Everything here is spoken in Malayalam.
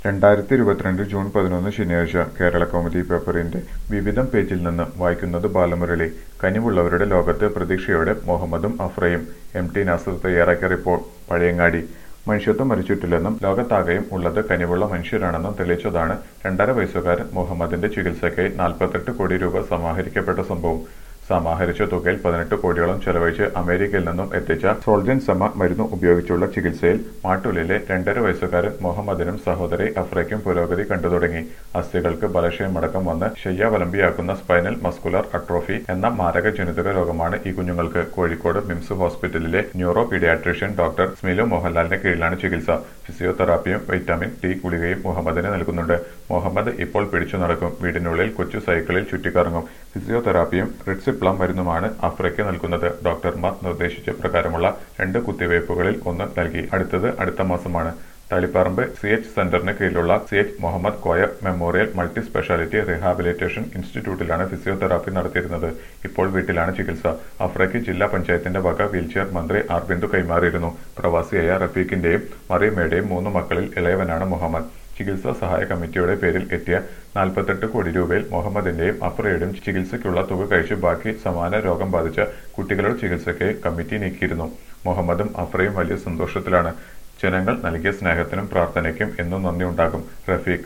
രണ്ടായിരത്തി ഇരുപത്തിരണ്ട് ജൂൺ പതിനൊന്ന് ശനിയാഴ്ച കേരള കൗമുദി പേപ്പറിന്റെ വിവിധം പേജിൽ നിന്ന് വായിക്കുന്നത് ബാലമുരളി കനിവുള്ളവരുടെ ലോകത്ത് പ്രതീക്ഷയോടെ മുഹമ്മദും അഫ്രയും എം ടി നാസർ തയ്യാറാക്കിയ റിപ്പോർട്ട് പഴയങ്ങാടി മനുഷ്യത്വം മരിച്ചിട്ടില്ലെന്നും ലോകത്താകെയും ഉള്ളത് കനിവുള്ള മനുഷ്യരാണെന്നും തെളിയിച്ചതാണ് രണ്ടര വയസ്സുകാരൻ മുഹമ്മദിന്റെ ചികിത്സയ്ക്കായി നാൽപ്പത്തെട്ട് കോടി രൂപ സമാഹരിക്കപ്പെട്ട സംഭവം സമാഹരിച്ച തുകയിൽ പതിനെട്ട് കോടിയോളം ചെലവഴിച്ച് അമേരിക്കയിൽ നിന്നും എത്തിച്ച സോൾജൻ സമ മരുന്ന് ഉപയോഗിച്ചുള്ള ചികിത്സയിൽ മാട്ടൂലിലെ രണ്ടര വയസ്സുകാരൻ മുഹമ്മദിനും സഹോദരി അഫ്രയ്ക്കും പുരോഗതി കണ്ടു തുടങ്ങി അസ്ഥികൾക്ക് ബലക്ഷയമടക്കം വന്ന് ശയ്യാവലംബിയാക്കുന്ന സ്പൈനൽ മസ്കുലർ അട്രോഫി എന്ന മാരക ജനിതക രോഗമാണ് ഈ കുഞ്ഞുങ്ങൾക്ക് കോഴിക്കോട് മിംസ് ഹോസ്പിറ്റലിലെ ന്യൂറോ പീഡിയാട്രീഷ്യൻ ഡോക്ടർ സ്മിലു മോഹൻലാലിന്റെ കീഴിലാണ് ചികിത്സ ഫിസിയോതെറാപ്പിയും വൈറ്റമിൻ ടി ഗുളികയും മുഹമ്മദിന് നൽകുന്നുണ്ട് മുഹമ്മദ് ഇപ്പോൾ പിടിച്ചു നടക്കും വീടിനുള്ളിൽ കൊച്ചു സൈക്കിളിൽ ചുറ്റിക്കറങ്ങും ഫിസിയോതെറാപ്പിയും റിഡ്സിപ്ലം മരുന്നുമാണ് അഫ്രയ്ക്ക് നൽകുന്നത് ഡോക്ടർമാർ നിർദ്ദേശിച്ച പ്രകാരമുള്ള രണ്ട് കുത്തിവയ്പ്പുകളിൽ ഒന്ന് നൽകി അടുത്തത് അടുത്ത മാസമാണ് തളിപ്പറമ്പ് സി എച്ച് സെന്ററിന് കീഴിലുള്ള C H Muhammad Koya memorial multi speciality rehabilitation ഇൻസ്റ്റിറ്റ്യൂട്ടിലാണ് ഫിസിയോതെറാപ്പി നടത്തിയിരുന്നത് ഇപ്പോൾ വീട്ടിലാണ് ചികിത്സ അഫ്രയ്ക്ക് ജില്ലാ പഞ്ചായത്തിന്റെ വക വീൽചെയർ മന്ത്രി ആർ ബിന്ദു കൈമാറിയിരുന്നു പ്രവാസിയായ റഫീഖിന്റെയും മറിയമ്മയുടെയും മൂന്ന് മക്കളിൽ ഇളയവനാണ് മുഹമ്മദ് ചികിത്സാ സഹായ കമ്മിറ്റിയുടെ പേരിൽ എത്തിയ നാൽപ്പത്തെട്ട് കോടി രൂപയിൽ മുഹമ്മദിന്റെയും അഫ്രയുടെയും ചികിത്സയ്ക്കുള്ള തുക കഴിച്ച് ബാക്കി സമാന രോഗം ബാധിച്ച കുട്ടികളുടെ ചികിത്സയ്ക്ക് കമ്മിറ്റി നീക്കിയിരുന്നു മുഹമ്മദും അഫ്രയും വലിയ സന്തോഷത്തിലാണ് ജനങ്ങൾ നൽകിയ സ്നേഹത്തിനും പ്രാർത്ഥനയ്ക്കും എന്നും നന്ദിയുണ്ടാകും റഫീഖ്